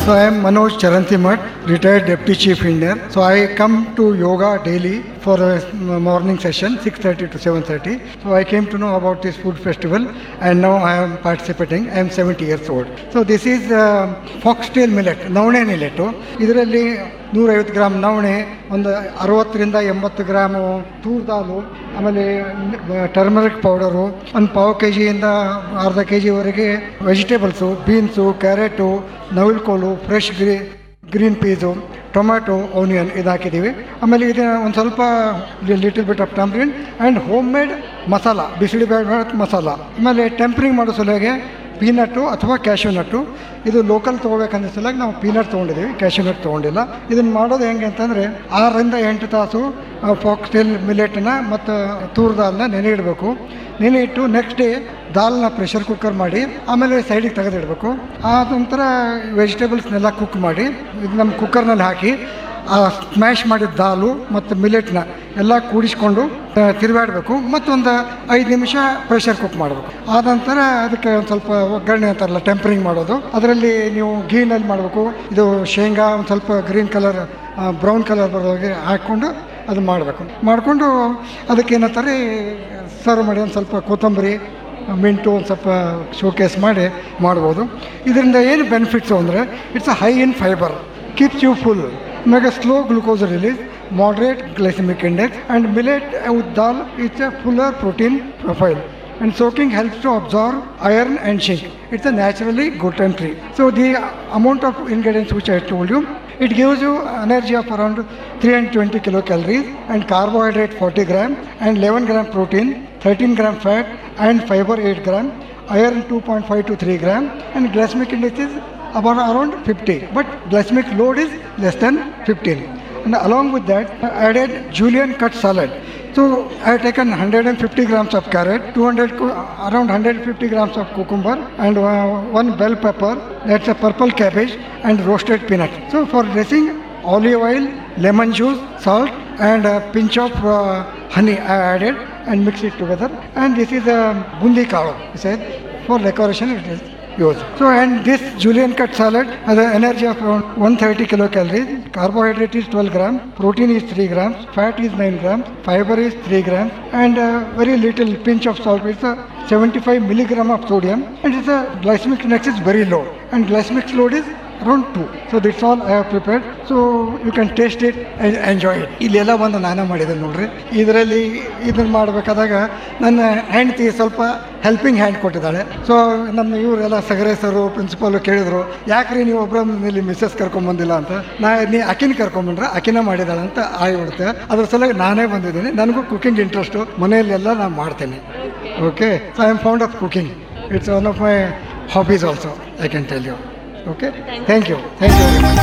So I am Manoj Charantimat, retired Deputy Chief Engineer. So I come to yoga daily for a morning session, 6.30 to 7.30. So I came to know about this food festival and now I am participating. I am 70 years old. So this is uh, foxtail millet, ನವಣೆ ಮಿಲೆಟು ಇದರಲ್ಲಿ ನೂರೈವತ್ತು gram ನವಣೆ ಒಂದು ಅರವತ್ತರಿಂದ ಎಂಬತ್ತು gram ತೂರ್ ದಾಲು ಆಮೇಲೆ turmeric powder ಒಂದು ಪಾವು ಕೆ ಜಿಯಿಂದ ಅರ್ಧ ಕೆ ಜಿವರೆಗೆ ವೆಜಿಟೇಬಲ್ಸು ಬೀನ್ಸು ಕ್ಯಾರೆಟು ನವಿಲ್ಕೋಲು ಫ್ರೆಶ್ ಗ್ರೀ ಗ್ರೀನ್ ಪೀಸು ಟೊಮ್ಯಾಟೊ ಆನಿಯನ್ ಇದು ಹಾಕಿದ್ದೀವಿ ಆಮೇಲೆ ಇದನ್ನ ಒಂದು ಸ್ವಲ್ಪ little bit of tamarind and homemade masala ಬಿಸಿಲಿ ಬೇಳೆ ಮಸಾಲ ಆಮೇಲೆ ಟೆಂಪ್ರಿಂಗ್ ಮಾಡೋ ಸಲುವಾಗಿ ಪೀನಟ್ಟು ಅಥವಾ ಕ್ಯಾಶ್ಯೂ ನಟ್ಟು ಇದು ಲೋಕಲ್ ತೊಗೋಬೇಕಂದ ಸಲುವಾಗಿ ನಾವು ಪೀನಟ್ ತೊಗೊಂಡಿದ್ದೀವಿ ಕ್ಯಾಶ್ಯೂ ನಟ್ ತೊಗೊಂಡಿಲ್ಲ ಇದನ್ನು ಮಾಡೋದು ಹೆಂಗೆ ಅಂತಂದರೆ ಆರರಿಂದ ಎಂಟು ತಾಸು ಫಾಕ್ಸ್ಟೇಲ್ ಮಿಲೆಟನ್ನ ಮತ್ತು ತೂರ್ ದಾಲ್ನ ನೆನೆ ಇಡಬೇಕು ನೆನೆ ಇಟ್ಟು ನೆಕ್ಸ್ಟ್ ಡೇ ದಾಲ್ನ ಪ್ರೆಷರ್ ಕುಕ್ಕರ್ ಮಾಡಿ ಆಮೇಲೆ ಸೈಡಿಗೆ ತೆಗೆದಿಡಬೇಕು ಆ ನಂತರ ವೆಜಿಟೇಬಲ್ಸ್ನೆಲ್ಲ ಕುಕ್ ಮಾಡಿ ಇದು ನಮ್ಮ ಕುಕ್ಕರ್ನಲ್ಲಿ ಹಾಕಿ ಆ ಸ್ಮ್ಯಾಶ್ ಮಾಡಿದ ದಾಲು ಮತ್ತು ಮಿಲೆಟ್ನ ಎಲ್ಲ ಕೂಡಿಸ್ಕೊಂಡು ತಿರುಗಾಡಬೇಕು ಮತ್ತೊಂದು ಐದು ನಿಮಿಷ ಪ್ರೆಷರ್ ಕುಕ್ ಮಾಡಬೇಕು ಆದ ನಂತರ ಅದಕ್ಕೆ ಒಂದು ಸ್ವಲ್ಪ ಒಗ್ಗರಣೆ ಅಂತಾರಲ್ಲ ಟೆಂಪರಿಂಗ್ ಮಾಡೋದು ಅದರಲ್ಲಿ ನೀವು ಗೀನಲ್ಲಿ ಮಾಡಬೇಕು ಇದು ಶೇಂಗಾ ಒಂದು ಸ್ವಲ್ಪ ಗ್ರೀನ್ ಕಲರ್ ಬ್ರೌನ್ ಕಲರ್ ಬರೋಗೆ ಹಾಕ್ಕೊಂಡು ಅದು ಮಾಡಬೇಕು ಮಾಡಿಕೊಂಡು ಅದಕ್ಕೆ ಏನಂತಾರೆ ಸರ್ವ್ ಮಾಡಿ ಒಂದು ಸ್ವಲ್ಪ ಕೊತ್ತಂಬರಿ ಮಿಂಟು ಒಂದು ಸ್ವಲ್ಪ ಶೋಕೇಸ್ ಮಾಡಿ ಮಾಡ್ಬೋದು ಇದರಿಂದ ಏನು ಬೆನಿಫಿಟ್ಸು ಅಂದರೆ it's uh high in fibre keeps you full ಆಮೇಲೆ slow glucose release moderate glycemic index and millet with dal it's a fuller protein profile and soaking helps to absorb iron and zinc it's a naturally gluten free so the amount of ingredients which i told you it gives you energy of around 320 kilocalories and carbohydrate 40 gram and 11 gram protein 13 gram fat and fiber 8 gram iron 2.5 to 3 gram and glycemic index is about around 50 but glycemic load is less than 15 and along with that I added julienne cut salad so i have taken 150 grams of carrot 200 cu- around 150 grams of cucumber and uh, one bell pepper that's a purple cabbage and roasted peanut so for dressing olive oil lemon juice salt and a pinch of uh, honey i added and mix it together and this is a bundi kalu he said for decoration it is used. So and this julienne cut salad has an energy of around 130 kilocalories. Carbohydrate is 12 grams, protein is 3 grams, fat is 9 grams, fiber is 3 grams, and uh, very little pinch of salt. It's a 75 milligram of sodium, and it's a glycemic index is very low, and glycemic load is around 2. So that's all I have prepared. So you can taste it and enjoy it. ಇಲ್ಲೆಲ್ಲ ಒಂದು ನಾನೇ ಮಾಡಿದೆ ನೋಡ್ರಿ ಇದರಲ್ಲಿ ಇದನ್ನು ಮಾಡಬೇಕಾದಾಗ ನನ್ನ ಹೆಂಡತಿ ಸ್ವಲ್ಪ ಹೆಲ್ಪಿಂಗ್ ಹ್ಯಾಂಡ್ ಕೊಟ್ಟಿದ್ದಾಳೆ ಸೊ ನಮ್ಮ ಇವರೆಲ್ಲ ಸಗರೆ ಸರು ಪ್ರಿನ್ಸಿಪಾಲು ಕೇಳಿದ್ರು ಯಾಕ್ರಿ ನೀವು ಒಬ್ಬರ ಇಲ್ಲಿ ಮಿಸ್ಸಸ್ ಕರ್ಕೊಂಬಂದಿಲ್ಲ ಅಂತ ನಾ ನೀ ಅಕಿನ ಕರ್ಕೊಂಬಂದ್ರೆ ಅಕಿನ ಮಾಡಿದಾಳೆ ಅಂತ ಆಗಿಬಿಡುತ್ತೆ ಅದ್ರ ಸಲುವಾಗಿ ನಾನೇ ಬಂದಿದ್ದೀನಿ ನನಗೂ ಕುಕಿಂಗ್ ಇಂಟ್ರೆಸ್ಟು ಮನೆಯಲ್ಲೆಲ್ಲ ನಾನು ಮಾಡ್ತೇನೆ okay so I am found of cooking it's one of my hobbies also I can tell you okay thank you thank you very much